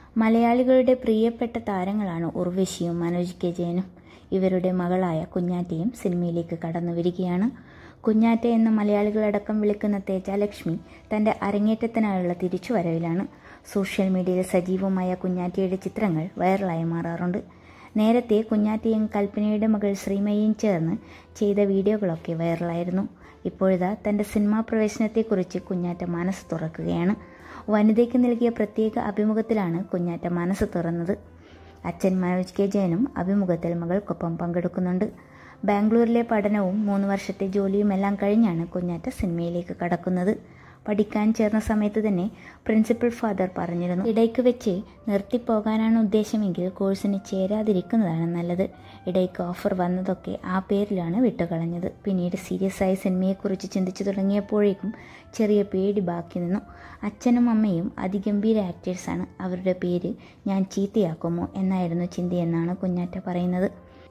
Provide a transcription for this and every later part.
മലയാളികളുടെ പ്രിയപ്പെട്ട താരങ്ങളാണ് ഉർവശിയും മനോജ് കെ ജയനും ഇവരുടെ മകളായ കുഞ്ഞാറ്റയും സിനിമയിലേക്ക് കടന്നു വരികയാണ് കുഞ്ഞാറ്റ എന്ന് മലയാളികളടക്കം വിളിക്കുന്ന തേജാലക്ഷ്മി തന്റെ അരങ്ങേറ്റത്തിനായുള്ള തിരിച്ചുവരവിലാണ് സോഷ്യൽ മീഡിയയിൽ സജീവമായ കുഞ്ഞാറ്റയുടെ ചിത്രങ്ങൾ വൈറലായി മാറാറുണ്ട് നേരത്തെ കുഞ്ഞാറ്റയും കൽപ്പനയുടെ മകൾ ശ്രീമയും ചേർന്ന് ചെയ്ത വീഡിയോകളൊക്കെ വൈറലായിരുന്നു ഇപ്പോഴിതാ തന്റെ സിനിമാ പ്രവേശനത്തെക്കുറിച്ച് കുഞ്ഞാറ്റ മനസ്സ് തുറക്കുകയാണ് വനിതയ്ക്ക് നൽകിയ പ്രത്യേക അഭിമുഖത്തിലാണ് കുഞ്ഞാറ്റ മനസ്സ് തുറന്നത് അച്ഛൻ മനോജ് കെ ജയനും അഭിമുഖത്തിൽ മകൾക്കൊപ്പം പങ്കെടുക്കുന്നുണ്ട് ബാംഗ്ലൂരിലെ പഠനവും മൂന്ന് വർഷത്തെ ജോലിയുമെല്ലാം കഴിഞ്ഞാണ് കുഞ്ഞാറ്റ സിനിമയിലേക്ക് കടക്കുന്നത് പഠിക്കാൻ ചേർന്ന സമയത്ത് തന്നെ പ്രിൻസിപ്പൽ ഫാദർ പറഞ്ഞിരുന്നു ഇടയ്ക്ക് വെച്ച് നിർത്തിപ്പോകാനാണ് ഉദ്ദേശമെങ്കിൽ കോഴ്സിന് ചേരാതിരിക്കുന്നതാണ് നല്ലത് ഇടയ്ക്ക് ഓഫർ വന്നതൊക്കെ ആ പേരിലാണ് വിട്ടുകളഞ്ഞത് പിന്നീട് സീരിയസ് ആയി സിനിമയെക്കുറിച്ച് ചിന്തിച്ചു തുടങ്ങിയപ്പോഴേക്കും ചെറിയ പേടി ബാക്കി നിന്നു അച്ഛനും അമ്മയും അതിഗംഭീര ആക്ടേഴ്സാണ് അവരുടെ പേര് ഞാൻ ചീത്തയാക്കുമോ എന്നായിരുന്നു ചിന്തയെന്നാണ് കുഞ്ഞാറ്റ പറയുന്നത്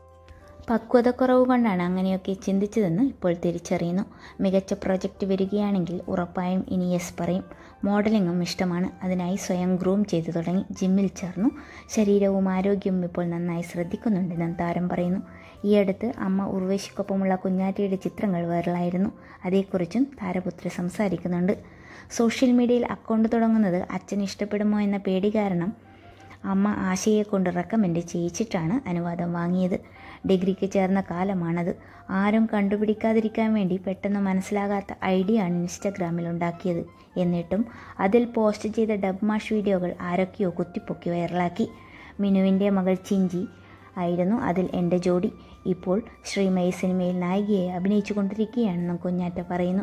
പക്വതക്കുറവ് കൊണ്ടാണ് അങ്ങനെയൊക്കെ ചിന്തിച്ചതെന്ന് ഇപ്പോൾ തിരിച്ചറിയുന്നു മികച്ച പ്രൊജക്റ്റ് വരികയാണെങ്കിൽ ഉറപ്പായും ഇനി യെസ് പറയും മോഡലിങ്ങും ഇഷ്ടമാണ് അതിനായി സ്വയം ഗ്രൂം ചെയ്തു തുടങ്ങി ജിമ്മിൽ ചേർന്നു ശരീരവും ആരോഗ്യവും ഇപ്പോൾ നന്നായി ശ്രദ്ധിക്കുന്നുണ്ടെന്ന് താരം പറയുന്നു ഈ അടുത്ത് അമ്മ ഉർവശിക്കൊപ്പമുള്ള കുഞ്ഞാറ്റയുടെ ചിത്രങ്ങൾ വൈറലായിരുന്നു അതേക്കുറിച്ചും താരപുത്രി സംസാരിക്കുന്നുണ്ട് സോഷ്യൽ മീഡിയയിൽ അക്കൗണ്ട് തുടങ്ങുന്നത് അച്ഛൻ ഇഷ്ടപ്പെടുമോ എന്ന പേടി കാരണം അമ്മ ആശയെ കൊണ്ട് റെക്കമെൻഡ് ചെയ്യിച്ചിട്ടാണ് അനുവാദം വാങ്ങിയത് ഡിഗ്രിക്ക് ചേർന്ന കാലമാണത് ആരും കണ്ടുപിടിക്കാതിരിക്കാൻ വേണ്ടി പെട്ടെന്ന് മനസ്സിലാകാത്ത ഐഡിയ ആണ് ഇൻസ്റ്റഗ്രാമിൽ ഉണ്ടാക്കിയത് എന്നിട്ടും അതിൽ പോസ്റ്റ് ചെയ്ത ഡബ്മാഷ് വീഡിയോകൾ ആരൊക്കെയോ കുത്തിപ്പൊക്കി വൈറലാക്കി മിനുവിൻ്റെ മകൾ ചിഞ്ചി ആയിരുന്നു അതിൽ എൻ്റെ ജോഡി ഇപ്പോൾ ശ്രീമയി സിനിമയിൽ നായികയെ അഭിനയിച്ചു കൊണ്ടിരിക്കുകയാണെന്നും കുഞ്ഞാറ്റ പറയുന്നു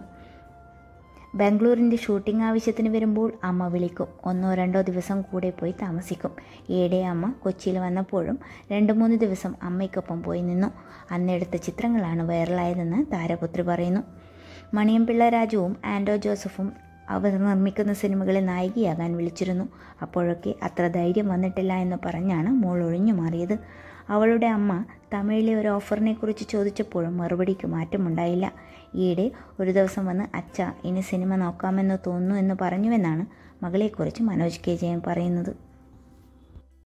ബാംഗ്ലൂരിൻ്റെ ഷൂട്ടിംഗ് ആവശ്യത്തിന് വരുമ്പോൾ അമ്മ വിളിക്കും ഒന്നോ രണ്ടോ ദിവസം കൂടെ പോയി താമസിക്കും ഈയിടെ അമ്മ കൊച്ചിയിൽ വന്നപ്പോഴും രണ്ട് മൂന്ന് ദിവസം അമ്മയ്ക്കൊപ്പം പോയി നിന്നു അന്നെടുത്ത ചിത്രങ്ങളാണ് വൈറലായതെന്ന് താരപുത്രി പറയുന്നു മണിയംപിള്ള രാജുവും ആൻഡോ ജോസഫും അവർ നിർമ്മിക്കുന്ന സിനിമകളിൽ നായികയാകാൻ വിളിച്ചിരുന്നു അപ്പോഴൊക്കെ അത്ര ധൈര്യം വന്നിട്ടില്ല എന്ന് പറഞ്ഞാണ് മോൾ ഒഴിഞ്ഞു മാറിയത് അവളുടെ അമ്മ തമിഴിലെ ഒരു ഓഫറിനെ കുറിച്ച് ചോദിച്ചപ്പോഴും മറുപടിക്ക് മാറ്റമുണ്ടായില്ല ഈയിടെ ഒരു ദിവസം വന്ന് അച്ഛ ഇനി സിനിമ നോക്കാമെന്ന് തോന്നുന്നു എന്ന് പറഞ്ഞുവെന്നാണ് മകളെക്കുറിച്ച് മനോജ് കെ ജയൻ പറയുന്നത്